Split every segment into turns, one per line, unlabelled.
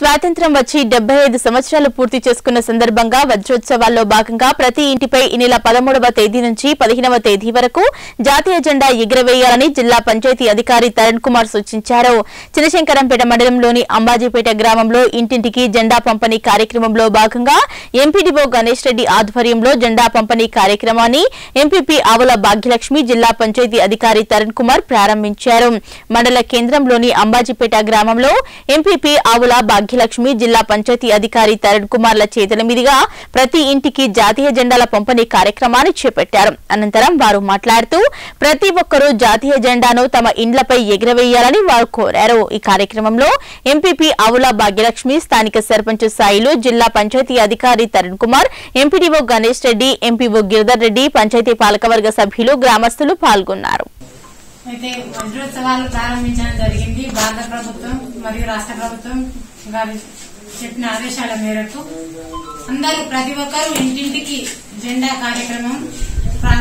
స్వాతంత్ర్యం వచ్చి డెబ్బై ఐదు సంవత్సరాలు పూర్తి చేసుకున్న సందర్భంగా వజ్రోత్సవాల్లో భాగంగా ప్రతి ఇంటిపై ఈ నెల పదమూడవ తేదీ నుంచి పదిహేనవ తేదీ వరకు జాతీయ జెండా ఎగురవేయాలని జిల్లా పంచాయతీ అధికారి తరుణ్ కుమార్ సూచించారు చినశంకరంపేట మండలంలోని అంబాజీపేట గ్రామంలో ఇంటింటికి జెండా పంపిణీ కార్యక్రమంలో భాగంగా ఎంపీడీఓ గణేష్ రెడ్డి ఆధ్వర్యంలో జెండా పంపిణీ కార్యక్రమాన్ని ఎంపీపీ ఆవుల భాగ్యలక్ష్మి జిల్లా పంచాయతీ అధికారి తరుణ్ కుమార్ ప్రారంభించారు మండల కేంద్రంలోని అంబాజీపేట గ్రామంలో ఎంపీపీ ఆవుల భాగ్యలక్ష్మి జిల్లా పంచాయతీ అధికారి తరుణ్ కుమార్ల చేతుల మీదుగా ప్రతి ఇంటికి జాతీయ జెండాల పంపిణీ కార్యక్రమాన్ని చేపట్టారు అనంతరం వారు మాట్లాడుతూ ప్రతి ఒక్కరూ జాతీయ జెండాను తమ ఇండ్లపై ఎగురవేయాలని వారు కోరారు ఈ కార్యక్రమంలో ఎంపీపీ ఆవుల భాగ్యలక్ష్మి స్థానిక సర్పంచ్ సాయిలు జిల్లా పంచాయతీ అధికారి తరుణ్ కుమార్ ఎంపీడీఓ గణేష్ రెడ్డి ఎంపీఓ గిరిధర్ రెడ్డి పంచాయతీ పాలకవర్గ సభ్యులు గ్రామస్తులు పాల్గొన్నారు
అయితే వజ్రోత్సవాలు ప్రారంభించడం జరిగింది భారత ప్రభుత్వం మరియు రాష్ట్ర ప్రభుత్వం గారి చెప్పిన ఆదేశాల మేరకు అందరూ ప్రతి ఒక్కరూ ఇంటింటికి జెండా కార్యక్రమం ప్రా-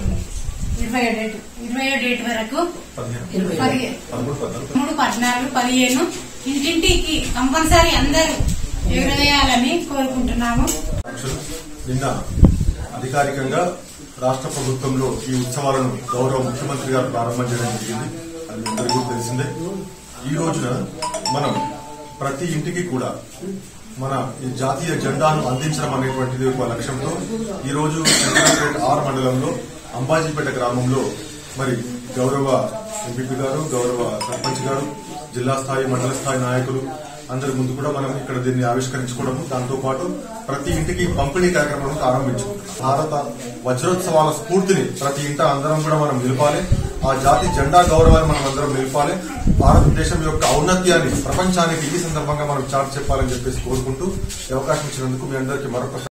ఇరవై డేట్ ఇరవై డేట్ వరకు పదిహే- మూడు పద్నాలుగు పదిహేను ఇంటింటికి కంపల్సరీ అందరూ ఎగురవేయాలని కోరుకుంటున్నాము
నిన్న అధికారికంగా రాష్ట్ర ప్రభుత్వంలో ఈ ఉత్సవాలను గౌరవ ముఖ్యమంత్రి గారు ప్రారంభం చేయడం జరిగింది అది మీ అందరికీ కూడా తెలిసిందే ఈ రోజున మనం ప్రతి ఇంటికి కూడా మన ఈ జాతీయ జెండాను అందించడం అనేటువంటిది ఒక లక్ష్యంతో ఈ రోజు సెక్రటరేట్ ఆర్ మండలంలో అంబాజీపేట గ్రామంలో మరి గౌరవ ఎంపీపీ గారు గౌరవ సర్పంచ్ గారు జిల్లా స్థాయి మండల స్థాయి నాయకులు అందరి ముందు కూడా మనం ఇక్కడ దీన్ని ఆవిష్కరించుకోవడం దాంతో పాటు ప్రతి ఇంటికి పంపిణీ కార్యక్రమం ప్రారంభించాం భారత వజ్రోత్సవాల స్ఫూర్తిని ప్రతి ఇంట అందరం కూడా మనం నిలపాలి ఆ జాతి జెండా గౌరవాన్ని మనం అందరం నిలపాలి భారతదేశం యొక్క ఔన్నత్యాన్ని ప్రపంచానికి ఈ సందర్భంగా మనం చాటి చెప్పాలని చెప్పేసి కోరుకుంటూ ఈ అవకాశం ఇచ్చినందుకు మీ అందరికీ మరొక